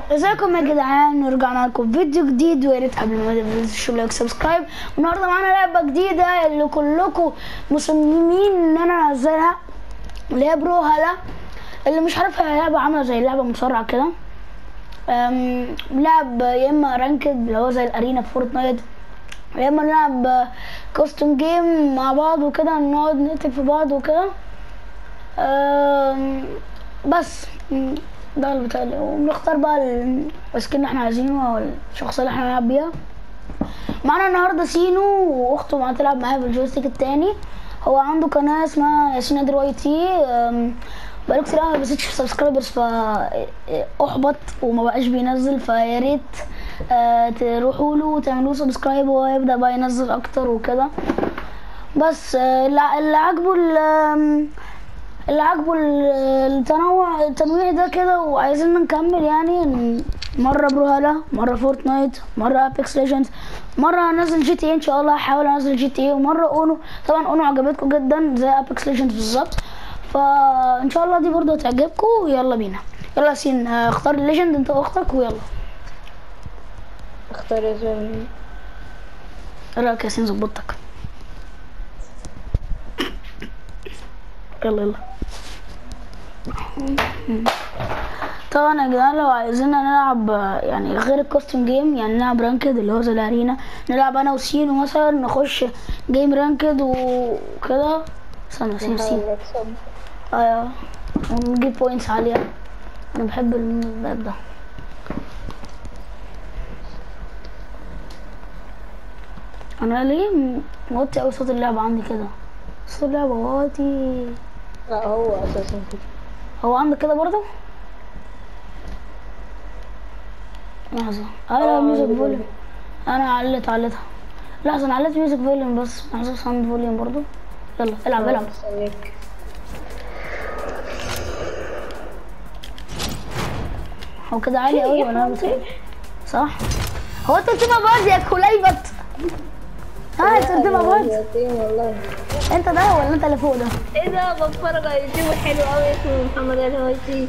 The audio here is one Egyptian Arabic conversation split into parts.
ازيكم يا جدعان ورجعنا لكم فيديو جديد ويا ريت قبل ما تنسوا لايك سبسكرايب النهارده معانا لعبه جديده اللي كلكم مصممين ان انا انزلها اللي هي برو هلا اللي مش عارف هي لعبه عامله زي لعبه مصارعه كده أم، لعب يا اما رانكد اللي هو زي الارينا في فورتنايت يا اما نلعب كاستم جيم مع بعض وكده نقعد نقتل في بعض وكده أم، بس م، ده اللي بتاعي وبنختار بقى السكين اللي احنا عايزينه او الشخصيه اللي احنا هنلعب بيها معانا النهارده سينو واخته معاه تلعب معايا بالجويستيك التاني هو عنده قناه اسمها ياسين نادر واي تي أم، بقاله كتير قوي ما بيزيدش سبسكرايبرز فا احبط وما بقاش بينزل فيا ريت آه، تروحوا له وتعملوا سبسكرايب وهو يبدا بقى ينزل اكتر وكده بس آه، اللي اللي عاجبه ال- آم، اللي عاجبه ال- التنوع التنويع ده كده وعايزين نكمل يعني ن- مرة بروهالا مرة فورتنايت مرة ابيكس ليجندز مرة انزل جي تي اي ان شاء الله هحاول انزل جي تي اي ومرة اونو طبعا اونو عجبتكم جدا زي ابيكس ليجندز بالظبط فان شاء الله دي برضه هتعجبكم يلا بينا يلا ياسين آه، اختار الليجند انت واختك ويلا اختار يا زلمة ايه رايك يا ياسين ظبطتك يلا يلا طبعا يا جدعان لو عايزين نلعب آه، يعني غير الكوستم جيم يعني نلعب رانكد اللي هو زي الارينا نلعب انا وسينو مثلا نخش جيم رانكد وكده استنى سين سين نحاول نكسب ايوه ونجيب بوينتس عالية انا بحب الماب ده انا ليه م- موطي اوي صوت اللعبة عندي كده صوت اللعبة واطي لا هو اساسا كده هو عندك كده برضه لحظة ايوه آه، ميوزك عندي فوليوم انا علت علتها لحظة انا علت ميوزك فوليوم بس محسوب ساوند فوليوم برضه يلا العب العب مستنيك هو كده عالي قوي ولا انا بتهيألي؟ صح هو انت بتبقى بارد يا كليبت ها انت بتبقى بارد يتيم والله انت ده ولا انت اللي فوق ده ايه ده بتفرج على يوتيوب حلو قوي اسمه محمد الهويتي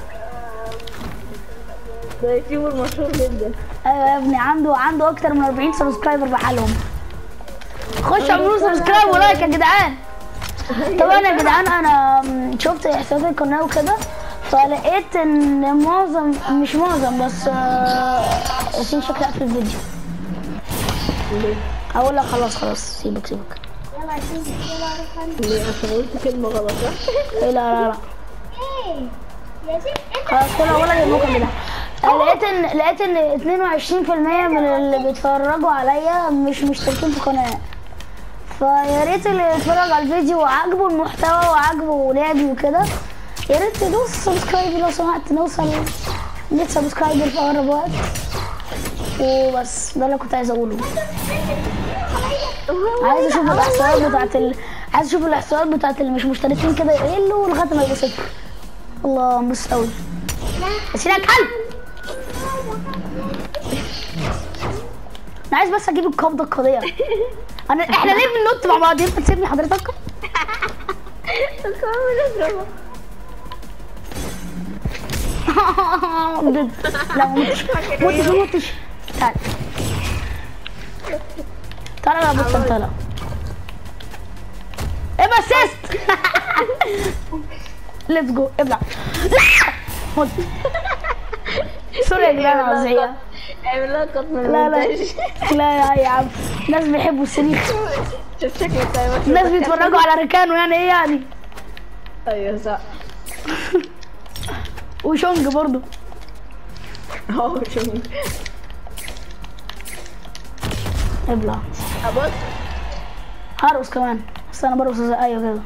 ده يوتيوبر مشهور جدا ايوه يا ابني عنده عنده اكتر من 40 سبسكرايبر بحالهم خش اعملوا سبسكرايب ولايك يا جدعان طبعا يا جدعان انا م، شفت احساسات القناه وكده فلقيت ان معظم مش معظم بس آه، ياسين شكله قفل الفيديو ليه؟ هقول لك خلاص خلاص سيبك سيبك ليه عشان قلت كلمة غلط صح؟ ايه لا لا لا خلاص كده اولا يبقى كده لقيت ان لقيت ان 22% من اللي بيتفرجوا عليا مش مشتركين في القناه فيا ريت اللي يتفرج على الفيديو وعاجبه المحتوى وعاجبه لعبي وكده يا ريت تدوس سبسكرايب لو سمحت نوصل 100 سبسكرايبر في اقرب وقت وبس ده اللي كنت عايز اقوله عايز اشوف الاحصائيات بتاعت ال... عايز اشوف الاحصائيات بتاعت اللي مش مشتركين كده يقلوا لغايه ما يبقوا صفر الله مبسوط قوي ياسين يا كلب انا عايز بس اجيب القبضه القضيه انا احنا ليه بننط مع بعض ينفع تسيبني حضرتك كمل اضربه ضد. لا ما متش متش ما متش تعال تعال يا بص انت لا ابقى اسيست ليتس جو ابلع لا موت. سوري يا جدعان على الزعيق اعمل لها قط من لا لا المونتاج. لا يا يا عم ناس بيحبوا الصريخ شوف شكلك طيب ناس بيتفرجوا على ركانه يعني ايه يعني ايوه صح وشونج برضو اهو شوف ابلع ابص هرقص كمان بس انا برقص زي ايوه كده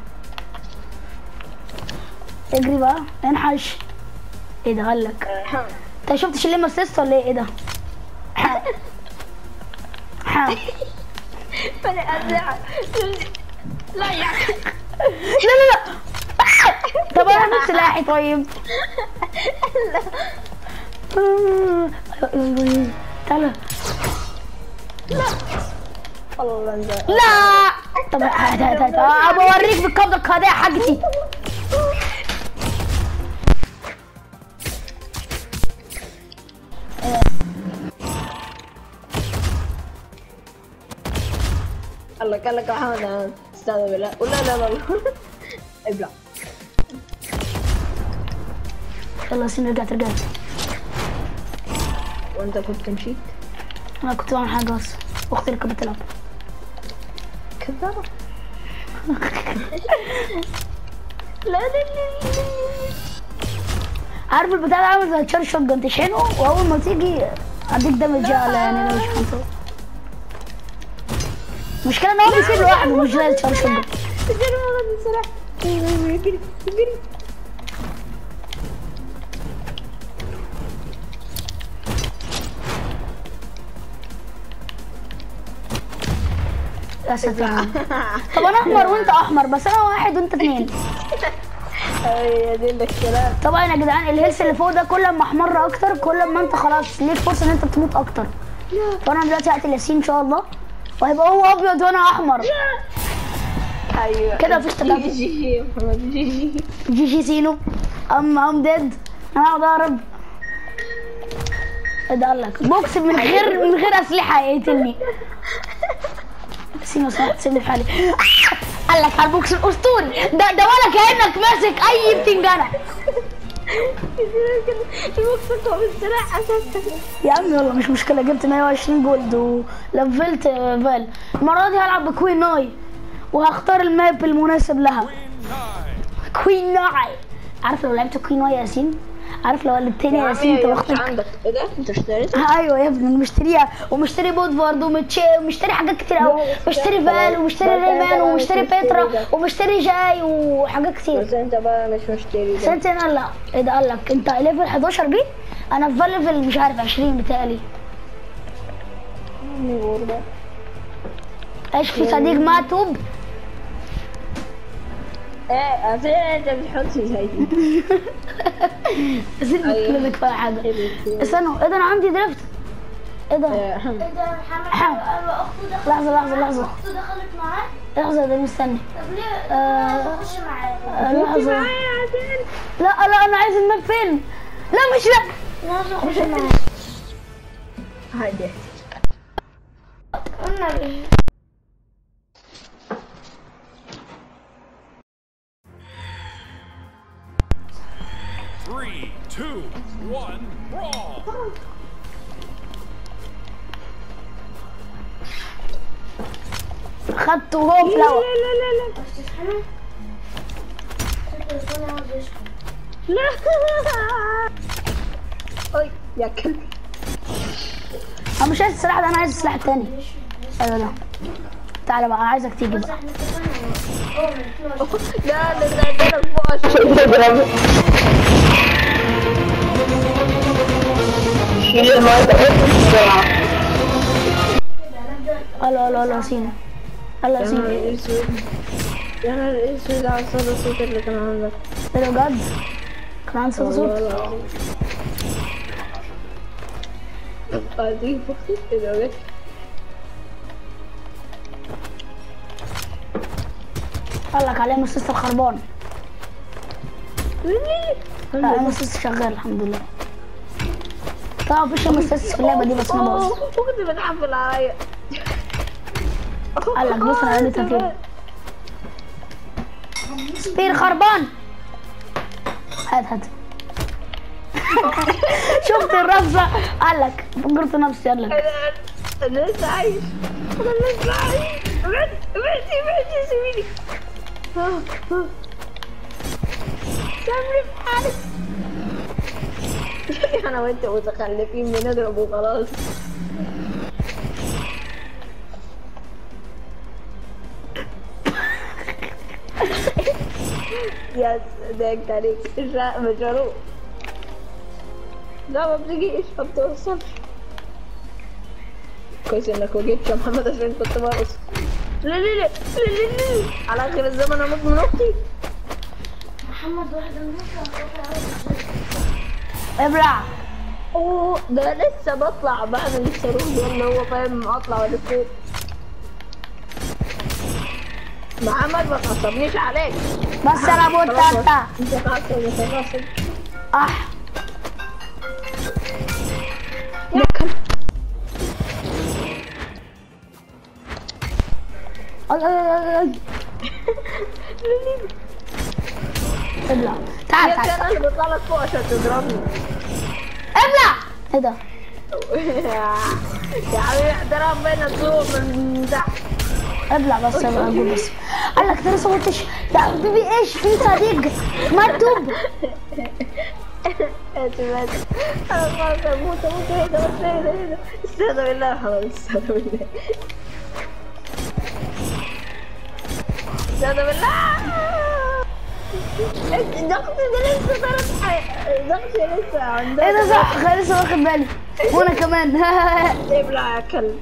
اجري بقى انحش ايه ده غلك انت شفتش الليمة اسيست ولا ايه ايه ده ح- ح- انا ازعل لا يا لا لا لا طب انا من سلاحي طيب تعالى والله انت لا طب هات هات هات ابى اوريك بالقبضه القاضيه حاجتي قال لك قال لك يا محمد انا استاذ بالله ولا لا لا لا ابلع يلا ياسين رجعت رجعت وانت كنت مشيت انا كنت بعمل حاجه بس اختي اللي كانت بتلعب كذابة لا لا لا عارف البتاع ده عامل زي تشار شوت جن تشحنه واول ما تيجي اديك دامج اعلى يعني لو شحنته المشكله ان هو بيسيب لوحده مش زي تشار شوت جن تجري والله بسرعة يجري يجري يا ساتر يا رب. طب انا احمر وانت احمر بس انا واحد وانت اثنين هي دي الكلام طبعا يا جدعان الهيلث اللي فوق ده كل ما احمر اكتر كل ما انت خلاص ليك فرصه ان انت تموت اكتر فانا دلوقتي هقتل ياسين ان شاء الله وهيبقى هو ابيض وانا احمر ايوه كده مفيش تدافع. جي جي يا محمد جي جي جي جي سينو ام ام ديد انا هقعد اهرب ايه ده قال لك بوكس من غير من غير اسلحه هيقتلني سينو صح سيبني في حالي قال لك على البوكس الاسطوري ده ده ولا كانك ماسك اي بتنجانه المقصد هو بالسرعة اساسا يا عم يلا مش مشكله جبت 120 جولد ولفلت فال المره دي هلعب بكوين ناي وهختار الماب المناسب لها كوين ناي عارف لو لعبت كوين ناي يا ياسين عارف لو قلبتني يا ياسين انت مش واخدك عندك ايه ده انت اشتريت ايوه يا ابني انا مشتريها ومشتري بودفارد ومتش- ومشتري حاجات كتير قوي مشتري فال ومشتري ريمان ومشتري بيترا ومشتري جاي وحاجات كتير بس انت بقى مش مشتري ده سنتين قال لا ايه ده قال لك انت ليفل 11 بي انا في فال ليفل مش عارف 20 بتهيألي أمي غربة ايش في صديق ماتوب ايه عشان انت بتحط زي دي زين أيوة. لك كفايه حاجه استنوا ايه ده انا عندي درفت ايه ده إيه، حم. لحظه لحظه لحظه اخته دخلت معاه لحظه ده مستني طب ليه آه تخش معاه آه، لحظه معايا عشان لا لا انا عايز الماب فين لا مش لا لازم اخش معاه هادي النبي Three, two, one, brawl! خدته وهو فلاور لا لا لا تشحنه التليفون عاوز يشحن لا اي يا كلب انا مش عايز السلاح ده انا عايز السلاح التاني ايوه ده تعالى بقى عايزك تيجي بس بقى احنا اتفقنا هو من 12 لا لا لا ده انا فوق الشيء شيل المايك بسرعة الو الو الو سينا الو يا سينا نهار اسود يا نهار اسود على صدى الصوت اللي كان عندك ايه ده بجد كان عندي صوت صوت والله العظيم اديك بصيت كده بس قال لك عليه مسيس الخربان لا عليه مسيس شغال الحمد لله طبعا مفيش مسيس في اللعبه دي بس انا بهزر كنت بتحفل عليا قال لك بص انا قلت كده سبير خربان هات هات شفت الرفسه قال لك فكرت نفسي قال لك انا انا لسه عايش انا لسه عايش ابعد ابعد ابعد سيبيني آه، آه. سامري في حالي انا وانت متخلفين بنضرب وخلاص يا صدقت عليك الرق مجروح لا ما بتجيش ما بتوصلش كويس انك ما جيتش يا محمد عشان كنت برقص لا لا لا لا لا لا على اخر الزمن اموت من اختي محمد واحد من ابلع اوه ده أنا لسه بطلع بعمل الصاروخ ده اللي هو فاهم اطلع ولا فوق محمد ما تعصبنيش عليك بس انا ابو خلاص، تاتا انت تعصب انت تعصب اح اي اي اي اي ابلع تعال يا تعال كان اللي بيطلع لك فوق عشان تضربني ابلع ايه ده يا حبيبي احترام بين السوق من تحت ابلع بس ابلع اقول بس قال لك انت لسه ما قلتش يا حبيبي ايش في صديق مكتوب بس بس انا خلاص اموت اموت ايه ده بس ايه ده ايه ده استهدى بالله خلاص استهدى بالله استهدى بالله ضغطي ده لسه ثلاث حي- ضغطي لسه عندها ايه ده صح خليني لسه واخد بالي وانا كمان ابلع يا كلب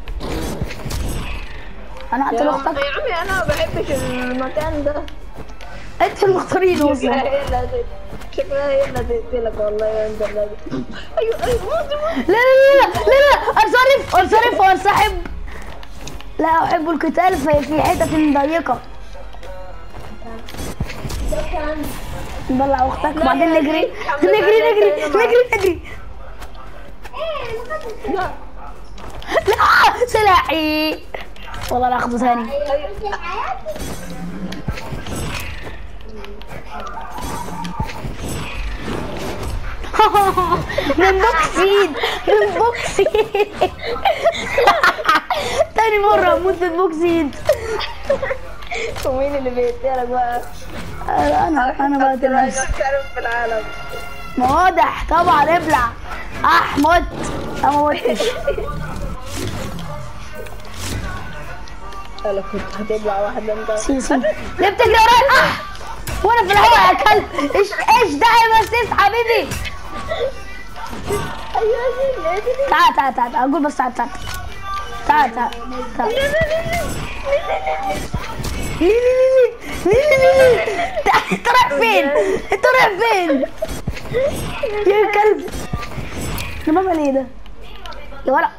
انا يا هقتل عم- اختك يا عمي انا ما بحبش المكان ده انت المختارين شكلها اصلا هي اللي هت- شكلها هي اللي هتقتلك والله يا انت اللي ايوه ايوه موت موت لا لا لا لا لا لا انصرف انصرف وانسحب لا احب القتال في في حتت ضيقه نبلع اختك بعدين نجري نجري نجري نجري نجري لا لا سلاحي والله لا اخذه ثاني من بوكسيد من بوكسيد تاني مرة اموت من بوكسيد ومين اللي بيقتلك بقى؟ انا انا بقتل نفسي محترف في العالم ما واضح طبعا ابلع اح مت انا ما متش انا كنت هتبلع واحدة انت سي سي ليه بتجري ورايا اح وانا في الهواء يا كلب ايش ايش ده يا بسيس حبيبي ايوه يا سيدي تعال تعال تعال اقول بس تعال تعال تعال تعال تعال ليه ليه ليه ليه ليه ليه ليه تعال، انت رايح فين انت رايح فين يا كلب يا ماما ليه ده يا ولد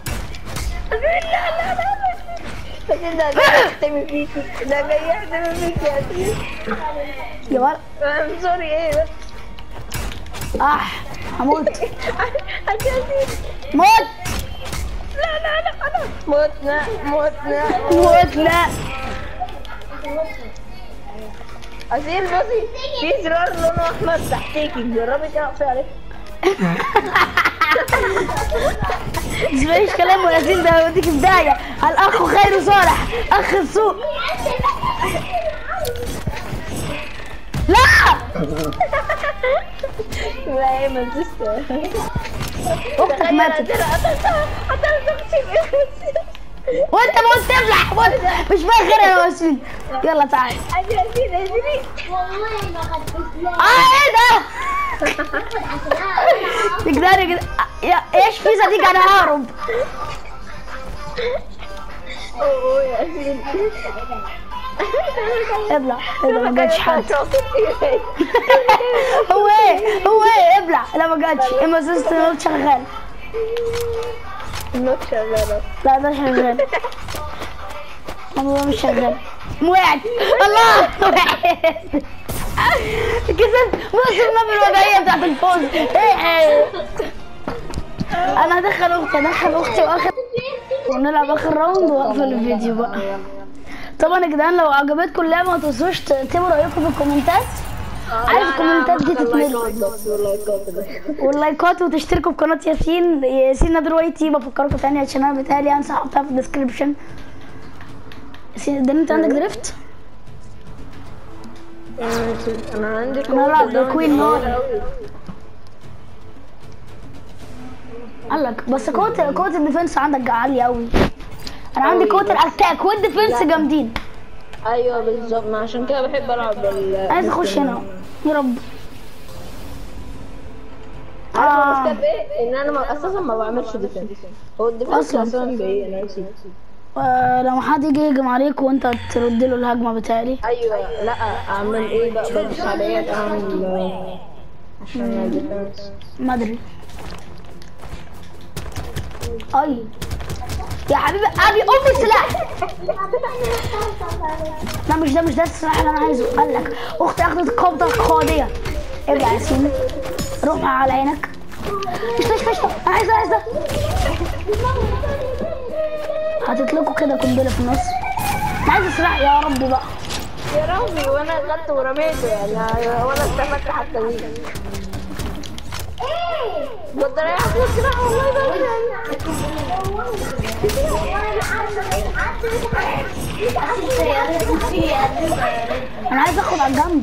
بس ده جاي يحتمي فيكي ده جاي يحتمي فيكي يا سيدي يا ولد I'm سوري ايه بس اح هموت عشان سيدي موت لا لا لا خلاص موتنا موتنا موتنا أسير بصي في زرار لونه أحمر تحتيكي جربي كده اقفي عليه تسمعيش كلام ياسين ده هيوديك في داهية الأخ خير صالح أخ السوء لا لا ايه ما تسته أختك ماتت قتلت أختي وأنت ما قلت تفلح موت. مش باين غير يا ياسين يلا تعال أجل أسير أسير والله ما خدت اه ايه ده سلاح تقدري كده يا ايش في صديق انا ههرب أوه يا أسير ابلع ابلع ما جاتش حد هو ايه هو ايه ابلع لا ما جاتش اما سيستم نوت شغال النوت شغالة لا ده شغال والله مش شغال وقعت الله وقعت كسبت بص النبي الوضعية بتاعت الفوز إيه. انا هدخل اختي هدخل اختي واخر ونلعب اخر راوند واقفل الفيديو بقى طبعا يا جدعان لو عجبتكم اللعبه ما تنسوش تكتبوا رايكم في الكومنتات عايز الكومنتات دي تتملي واللايكات وتشتركوا في قناه ياسين ياسين نادر وايتي بفكركم تاني الشانل بتاعي انسى احطها في الديسكربشن ياسين ده انت عندك دريفت انا عندي أنا ألعب بكوين نار. قال لك بس قوه قوه الديفنس عندك عاليه قوي انا عندي أوي. قوه الاتاك والديفنس جامدين ايوه بالظبط ما عشان كده بحب العب بال عايز اخش هنا يا رب عارف آه. المشكله في ايه؟ ان انا ما اساسا ما بعملش ديفنس هو الديفنس أصلاً. اساسا بايه انا نسيت آه، لما حد يجي يهجم عليك وانت ترد له الهجمه بتاعي ايوه لا اعمل ايه بقى بدوس عليك اعمل آه، عشان الديفنس ما ادري اي يا حبيبي ابي ام السلاح لا مش ده مش ده السلاح اللي انا عايزه قال لك اختي اخذت قبضه قاضيه ابلع يا ياسين روح مع على عينك قشطه قشطه قشطه انا عايز ده عايز ده هتطلقوا كده قنبله في النص انا عايز اسرح يا رب بقى يا ربي وانا خدته ورميته يعني ولا استفدت حتى بيه كنت رايح اخد سلاح والله بس انا عايز اخد على الجنب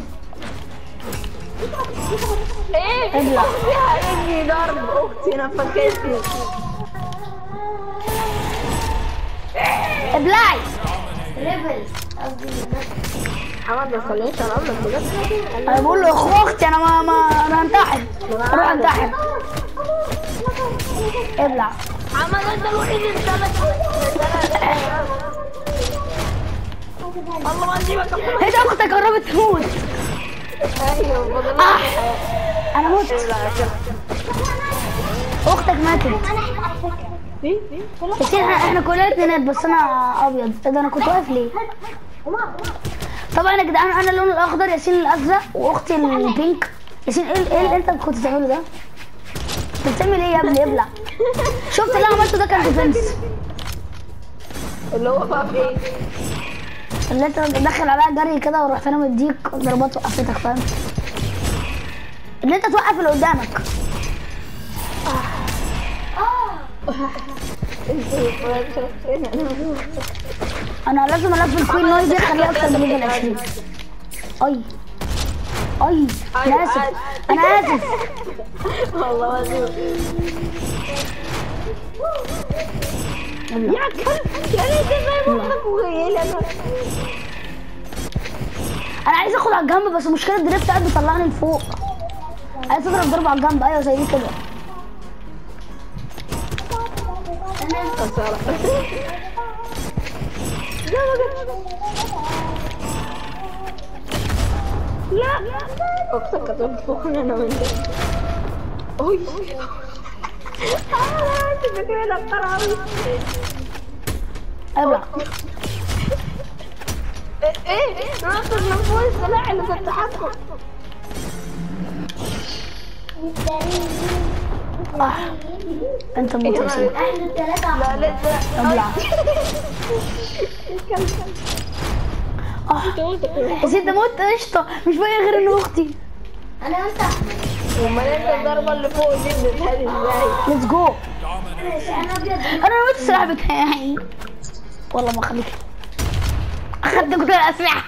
ايه ابلع. يا رجلي ضرب اختي نفختني ابلعي ريبل قصدي محمد ما تخلينيش انقلك بجد انا بقول له يا اخو اختي انا ما, ما انا هنتحر اروح انتحر ابلع محمد انت الوحيد اللي انت الله ما نجيبك يا محمد. هي ده اختك قربت تموت ايوه فاضل آه. لك انا مت اختك ماتت دي بس احنا احنا كلنا اتنينات بس انا ابيض ايه ده انا كنت واقف ليه طبعا يا جدعان انا اللون الاخضر ياسين الازرق واختي البينك ياسين ايه ايه اللي انت كنت بتعمله ده انت بتعمل ايه يا ابني ابلع شفت اللي أنا عملته ده كان ديفنس اللي هو بقى في ايه اللي انت داخل عليها جري كده ورحت انا مديك ضربات وقفتك فاهم اللي انت توقف اللي قدامك انا لازم الف الكوين نويز دي اخليها اكتر من ليفل 20 اي اي انا اسف انا اسف والله العظيم يا كلب يا ريت زي ما احنا فوقيه انا انا عايز اخد على الجنب بس المشكله الدريفت قاعد بيطلعني لفوق عايز اضرب ضربه على الجنب ايوه زي دي كده خسارة لا ما لا اقصد كتب فوقنا انا وانت اوي آه، انت فاكرة ده قراري ابلع ايه ناخد من فوق السلاح اللي في التحكم آه. انت موت يا سيدي احنا الثلاثة لا لسه ابلع كم اه يا سيدي موت قشطه مش باقي غير ان اختي انا وانت امال انت الضربة اللي فوق دي بتتهدي ازاي؟ ليتس جو انا ابيض انا رميت السلاح بتاعي والله ما خليك اخدت كل الاسلحه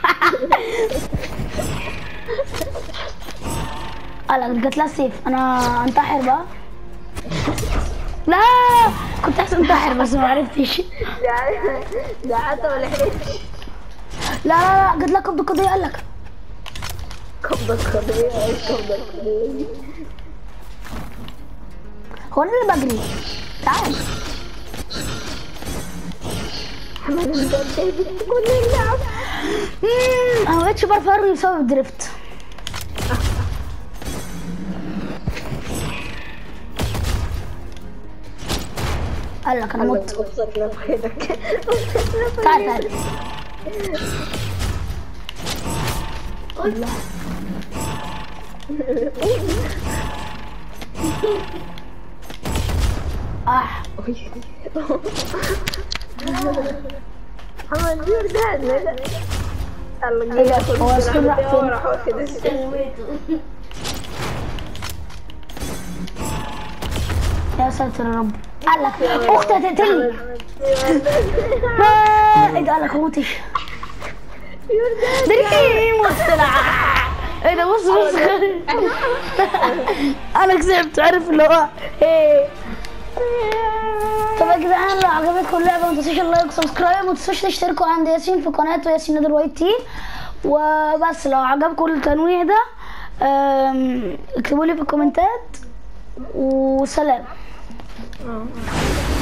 قال جات لها السيف انا انتحر بقى لا كنت عايز انتحر بس ما عرفتش ده ده حتى ما لحقتش لا لا لا جات لها قبضه قضيه قال لك قبضة قضية ايه قبضة قضية دي؟ هو انا اللي بجري تعال محمد انت جايب كل اللعب مم، انا ما بقتش بعرف ارمي بسبب الدريفت قال لك انا مت وصلت لفخدك تعال تعال الله اه محمد جوردان لا لا الله إيه ده؟ هو سكون راح فين؟ راح واخد السلاح. سويته يا ساتر يا رب قال لك اختي هتقتلني آه، ايه ده قال لك موتش دريم والسلع ايه ده بص بص انا كسبت عارف اللي هو ايه طب يا جدعان لو عجبتكم اللعبه ما تنسوش اللايك وسبسكرايب وما تنسوش تشتركوا عند ياسين في قناته ياسين نادر وايت تي وبس لو عجبكم التنويع ده أم، اكتبوا لي في الكومنتات وسلام